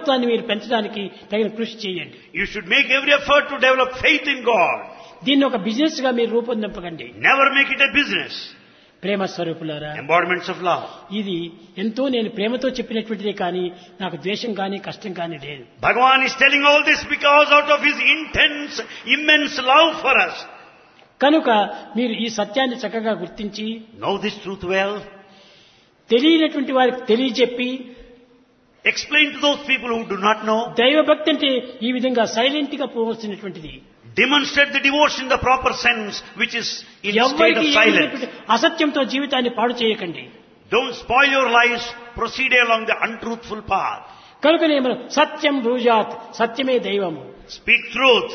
విశ్వాసత్వాన్ని మీరు పెంచడానికి తగిన కృషి చేయండి You should make every effort to develop faith in God. దీన్ని ఒక బిజినెస్ గా మీరు రూపొందింపకండి Never make it a business. ప్రేమ స్వరూపులారా Embodiments of love. ఇది ఎంతో నేను ప్రేమతో చెప్పినటువంటిదే కానీ నాకు ద్వేషం కానీ కష్టం కానీ లేదు Bhagavan is telling all this because out of his intense, immense love for us. కనుక మీరు ఈ సత్యాన్ని చక్కగా గుర్తించి Know this truth well. తెలియనటువంటి వారికి తెలియజెప్పి Explain to those people who do not know. దైవభక్తి అంటే ఈ విధంగా సైలెంట్ గా పోవలసినటువంటిది Demonstrate the devotion in the proper sense, which is in state ఎవరికి of silence. ఏమైనటువంటి అసత్యంతో జీవితాన్ని పాడు చేయకండి Don't spoil your lives. Proceed along the untruthful path. కనుక నేను సత్యం బ్రూజాత్ సత్యమే దైవము Speak truth.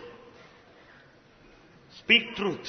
Speak truth.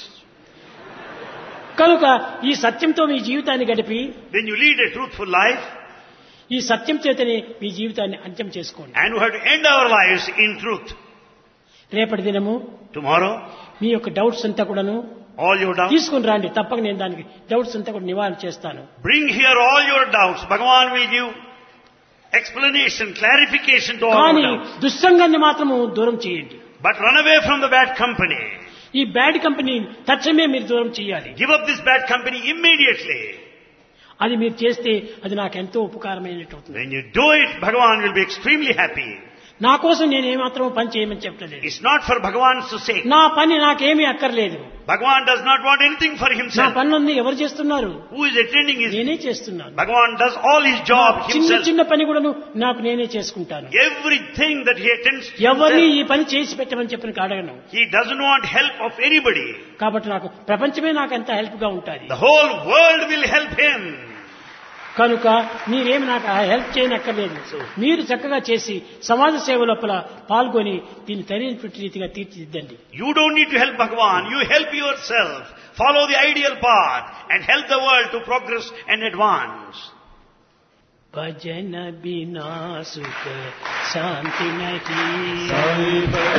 కనుక ఈ సత్యంతో మీ జీవితాన్ని గడిపి When you lead a truthful life, ఈ సత్యం చేతనే మీ జీవితాన్ని అంత్యం చేసుకోండి and we have to end our lives in truth. రేపటి దినము Tomorrow, మీ యొక్క డౌట్స్ అంతా కూడాను all your doubts. తీసుకుని రండి తప్పక నేను దానికి డౌట్స్ అంతా కూడా నివారణ చేస్తాను Bring here all your doubts. Bhagavan will give explanation, clarification to all your కానీ doubts. దుస్సంగాన్ని మాత్రము దూరం చేయండి But run away from the bad company. ఈ బ్యాడ్ కంపెనీ తక్షణమే మీరు దూరం చేయాలి Give up this bad company immediately. అది మీరు చేస్తే అది నాకు ఎంతో ఉపకారమైనట్టు అవుతుంది When you do it, Bhagavan will be extremely happy. నా కోసం నేను ఏమాత్రం పని చేయమని చెప్పలేదు It's not for Bhagavan's sake. నా పని నాకేమీ అక్కర్లేదు Bhagavan does not want anything for నా himself. పనులన్నీ ఎవరు చేస్తున్నారు Who is attending his... నేనే చేస్తున్నాను Bhagavan does all his job చిన్న himself. చిన్న పని కూడాను నాకు నేనే చేసుకుంటాను Everything that he attends to ఎవరిని himself, ఈ పని చేసి పెట్టమని చెప్పిన అడగను he doesn't want help of anybody. కాబట్టి నాకు ప్రపంచమే నాకు ఎంత హెల్ప్ గా ఉంటుంది The whole world will help him. కనుక మీరేమి నాకు ఆ హెల్ప్ చేయనక్కర్లేదు మీరు చక్కగా చేసి సమాజ సేవ లోపల పాల్గొని దీన్ని సరైనటువంటి రీతిగా తీర్చిదిద్దండి You don't need to help Bhagavan. You help yourself. Follow the ideal path and help the world to progress and advance. భజన బినా సుఖ శాంతి నహి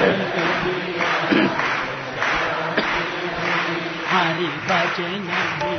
హరి భజన బినా